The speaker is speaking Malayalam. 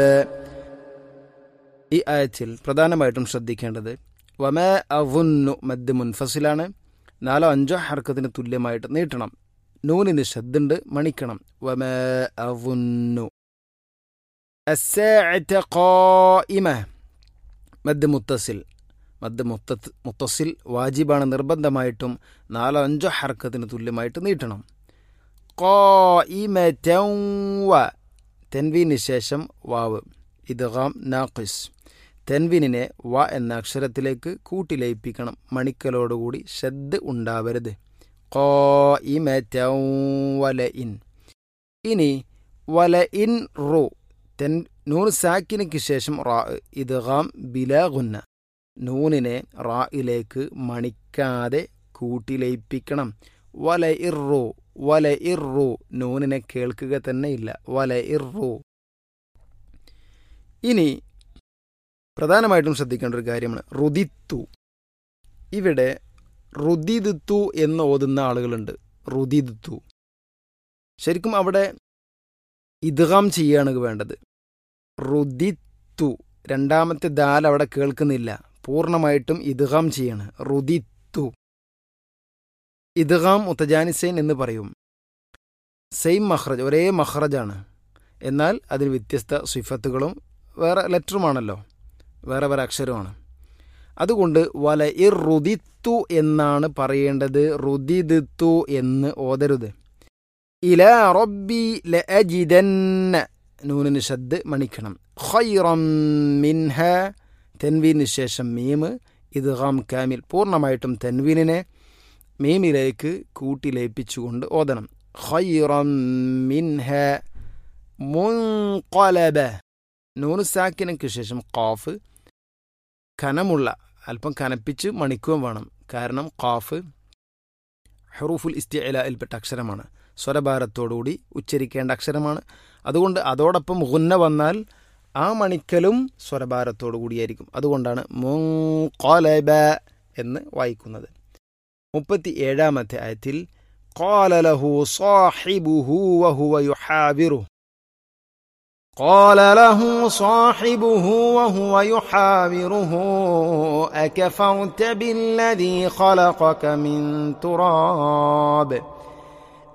ഈ ആയത്തിൽ പ്രധാനമായിട്ടും ശ്രദ്ധിക്കേണ്ടത് വമ അവുന്നു മദ് മുൻഫസിലാണ് നാലോ അഞ്ചോ ഹർക്കത്തിന് തുല്യമായിട്ട് നീട്ടണം നൂനിന് ശബ്ദുണ്ട് മണിക്കണം വമ അവുന്നു الساعة قائمة മദ് മുത്തസിൽ മദ് മുത്ത മുത്തസിൽ വാജിബാണ് നിർബന്ധമായിട്ടും നാലോ അഞ്ചോ ഹർക്കത്തിന് തുല്യമായിട്ട് നീട്ടണം ഖായിമതൻ വ തെൻവീന് ശേഷം വാവ് ഇദ്ഗാം നാഖിസ് തെൻവിനെ വ എന്ന അക്ഷരത്തിലേക്ക് കൂട്ടിലയിപ്പിക്കണം മണിക്കലോടുകൂടി ഷദ് ഉണ്ടാവരുത് ഖായിമതൻ വല ഇൻ ഇനി വല ഇൻ റു തെൻ നൂൻ സാക്കിനയ്ക്ക് ശേഷം റാ ഇദ്ഗാം ബിലാഗുന്ന നൂനിനെ റായിലേക്ക് മണിക്കാതെ കൂട്ടിലയിപ്പിക്കണം വല ഇറു വല ഇറു നൂനിനെ കേൾക്കുക തന്നെയില്ല വല ഇറു ഇനി പ്രധാനമായിട്ടും ശ്രദ്ധിക്കേണ്ട ഒരു കാര്യമാണ് റുദിത്തു ഇവിടെ റുദിദുത്തു എന്ന് ഓതുന്ന ആളുകളുണ്ട് റുദിദുത്തു ശരിക്കും അവിടെ ഇദ്ഗാം ചെയ്യാണ് വേണ്ടത് റുദിത്തു രണ്ടാമത്തെ ദാൽ അവിടെ കേൾക്കുന്നില്ല പൂർണ്ണമായിട്ടും ഇദ്ഗാം ചെയ്യാണ് റുദിത്തു ഇദ്ഗാം മുത്തജാനിസൈൻ എന്ന് പറയും സെയിം മഹ്റജ് ഒരേ മഹ്റജാണ് എന്നാൽ അതിന് വ്യത്യസ്ത സിഫത്തുകളും വേറെ ലെറ്ററുമാണല്ലോ വേറെ വേറെ അക്ഷരമാണ് അതുകൊണ്ട് വല ഇർ റുദിത്തു എന്നാണ് പറയേണ്ടത് റുദിദത്തു എന്ന് ഓതരുത് ഇല റബ്ബി ലഅജിദന്ന നൂനിന് ഷദ് മണിക്കണം ഖൈറം മിൻഹ തെൻവീന് ശേഷം മീം ഇദ്ഗാം കാമിൽ പൂർണ്ണമായിട്ടും തെൻവീനിനെ മീമിലേക്ക് കൂട്ടിലേപ്പിച്ചുകൊണ്ട് ഓതണം ഖൈറം മിൻഹ മുൻകലബ നൂന് സാക്കിനക്ക് ശേഷം ഖാഫ് കനമുള്ള അല്പം കനപ്പിച്ച് മണിക്കുകയും വേണം കാരണം ഖാഫ് ഹറൂഫുൽ ഇസ്തിഅലയിൽപ്പെട്ട അക്ഷരമാണ് സ്വരഭാരത്തോടുകൂടി ഉച്ചരിക്കേണ്ട അക്ഷരമാണ് അതുകൊണ്ട് അതോടൊപ്പം ഗുന്ന വന്നാൽ ആ മണിക്കലും സ്വരഭാരത്തോടു കൂടിയായിരിക്കും അതുകൊണ്ടാണ് മുൻകലബ എന്ന് വായിക്കുന്നത് മുപ്പത്തി ഏഴാമത്തെ ആയത്തിൽ قال له صاحبه وهو يحاوره قال له صاحبه وهو يحاوره أكفرت بالذي خلقك من تراب